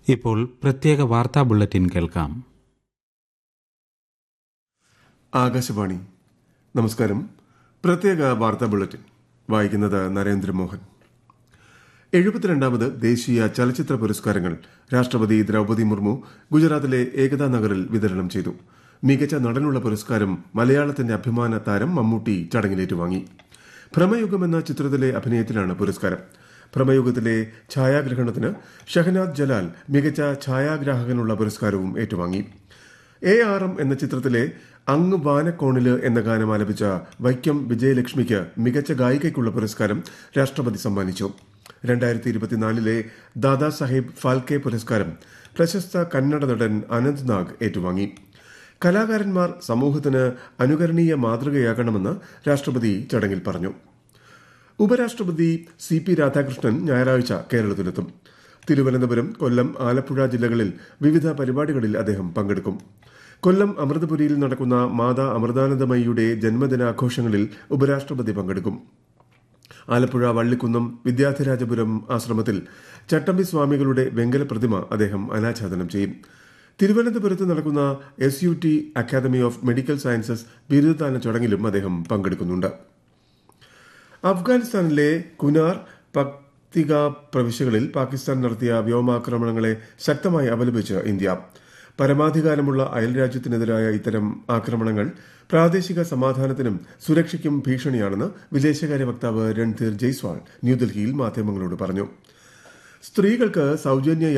ഇപ്പോൾ പ്രത്യേക വാർത്താ ബുള്ളറ്റിൻ കേൾക്കാം ആകാശവാണി നമസ്കാരം പ്രത്യേക വാർത്താ ബുള്ളറ്റിൻ വായിക്കുന്നത് നരേന്ദ്രമോഹൻ എഴുപത്തിരണ്ടാമത് ദേശീയ ചലച്ചിത്ര പുരസ്കാരങ്ങൾ രാഷ്ട്രപതി ദ്രൌപദി മുർമു ഗുജറാത്തിലെ ഏകതാ നഗറിൽ വിതരണം ചെയ്തു മികച്ച നടനുള്ള പുരസ്കാരം മലയാളത്തിന്റെ അഭിമാന താരം മമ്മൂട്ടി ചടങ്ങിൽ ഏറ്റുവാങ്ങി ഭ്രമയുഗം എന്ന ചിത്രത്തിലെ അഭിനയത്തിനാണ് പുരസ്കാരം ഭ്രമയുഗത്തിലെ ഛായാഗ്രഹണത്തിന് ഷഹനാദ് ജലാൽ മികച്ച ഛായാഗ്രാഹകനുള്ള പുരസ്കാരവും ഏറ്റുവാങ്ങി എ ആർ എം എന്ന ചിത്രത്തിലെ അങ്ങ് വാനക്കോണില് എന്ന ഗാനം ആലപിച്ച വൈക്കം വിജയലക്ഷ്മിക്ക് മികച്ച ഗായികയ്ക്കുള്ള പുരസ്കാരം രാഷ്ട്രപതി സമ്മാനിച്ചു രണ്ടായിരത്തി ഇരുപത്തിനാലിലെ ദാദാ സാഹിബ് ഫാൽക്കെ പുരസ്കാരം പ്രശസ്ത കന്നഡ നടൻ അനന്ത് നാഗ് ഏറ്റുവാങ്ങി കലാകാരന്മാർ സമൂഹത്തിന് അനുകരണീയ മാതൃകയാകണമെന്ന് രാഷ്ട്രപതി ചടങ്ങിൽ പറഞ്ഞു ഉപരാഷ്ട്രപതി സി പി രാധാകൃഷ്ണൻ ഞായറാഴ്ച കേരളത്തിലെത്തും തിരുവനന്തപുരം കൊല്ലം ആലപ്പുഴ ജില്ലകളിൽ വിവിധ പരിപാടികളിൽ അദ്ദേഹം പങ്കെടുക്കും കൊല്ലം അമൃതപുരിയിൽ നടക്കുന്ന മാതാ അമൃതാനന്ദമയിയുടെ ജന്മദിനാഘോഷങ്ങളിൽ ഉപരാഷ്ട്രപതി പങ്കെടുക്കും ആലപ്പുഴ വള്ളിക്കുന്നം വിദ്യാധിരാജപുരം ആശ്രമത്തിൽ ചട്ടമ്പി സ്വാമികളുടെ വെങ്കല പ്രതിമ അദ്ദേഹം അനാച്ഛാദനം ചെയ്യും തിരുവനന്തപുരത്ത് നടക്കുന്ന S U T academy of medical sciences ബിരുദദാന ചടങ്ങിലും അദ്ദേഹം പങ്കെടുക്കുന്നുണ്ട് അഫ്ഗാനിസ്ഥാനിലെ കുനാർ പക്തിക പ്രവിശ്യകളിൽ പാകിസ്ഥാൻ നടത്തിയ വ്യോമാക്രമണങ്ങളെ ശക്തമായി അപലപിച്ച് ഇന്ത്യ പരമാധികാരമുള്ള അയൽരാജ്യത്തിനെതിരായ ഇത്തരം ആക്രമണങ്ങൾ പ്രാദേശിക സമാധാനത്തിനും സുരക്ഷയ്ക്കും ഭീഷണിയാണെന്ന് വിദേശകാര്യ വക്താവ് രൺധീർ ജയ്സ്വാൾ ന്യൂഡൽഹിയിൽ മാധ്യമങ്ങളോട് പറഞ്ഞു സ്ത്രീകൾക്ക് സൌജന്യ